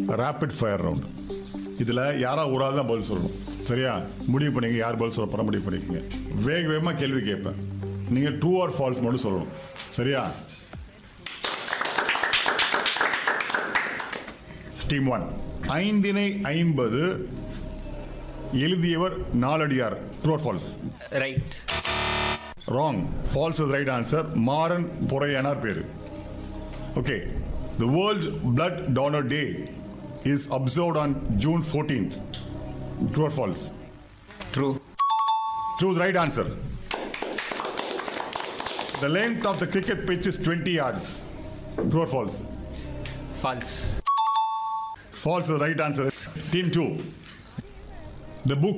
Rapid fire round இதில் யாரா ஒரு ஆள் தான் பதில் சொல்லணும் சரியா முடிவு பண்ணிக்க யார் பதில் சொல்ல போற முடிவு பண்ணிக்கங்க வேக வேகமாக கேள்வி கேட்பேன் நீங்கள் ட்ரூ ஆர் ஃபால்ஸ் மட்டும் சொல்லணும் சரியா டீம் ஒன் ஐந்தினை ஐம்பது எழுதியவர் Naladiyar true or false right wrong false is right answer Maran Poraiyanar பேரு okay the world blood donor day is observed on June fourteenth true or false true true right answer The length of the cricket pitch is 20 yards. True or false? False False is the right answer. Team 2. The book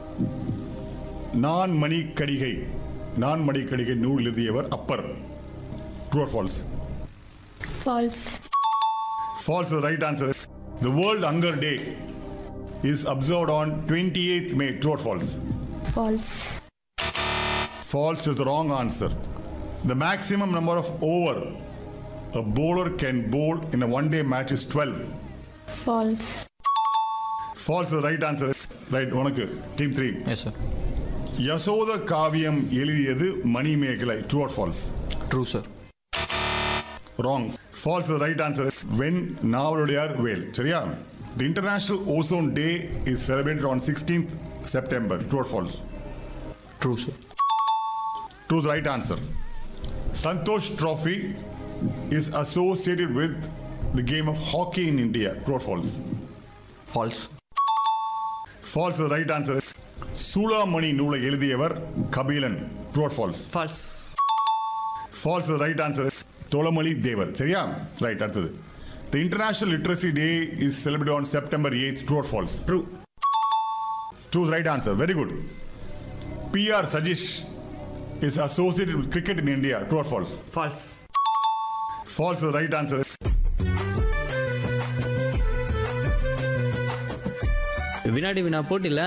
நான் மணி கடிகை நான் மணி கடிகை நூல் எழுதியவர் Appar true or false False. False is the right answer. The World Hunger Day is observed on 28th May. True or false? False. False is the wrong answer. The maximum number of over a bowler can bowl in a one day match is 12. False. False is the right answer. Right, உனக்கு team three yes sir Yasodha Kaviyam எழுதியது Manimegalai true or false true sir wrong false right answer வென் நாவலுடையார் வேல் சரியா the international ozone day is celebrated on sixteenth September true or false true sir true right answer Santosh trophy is associated with the game of hockey in India true or false false false right answer Choolamani நூலை எழுதியவர் Kabilan true or false false false right answer Tholamozhi Devar சரியா right அடுத்தது the international literacy day is celebrate on September eight true or false true Choose right answer. Very good. PR Sajish is associated with cricket in India. True or false? False False is the right answer. வினாடி வினா போட்டியில்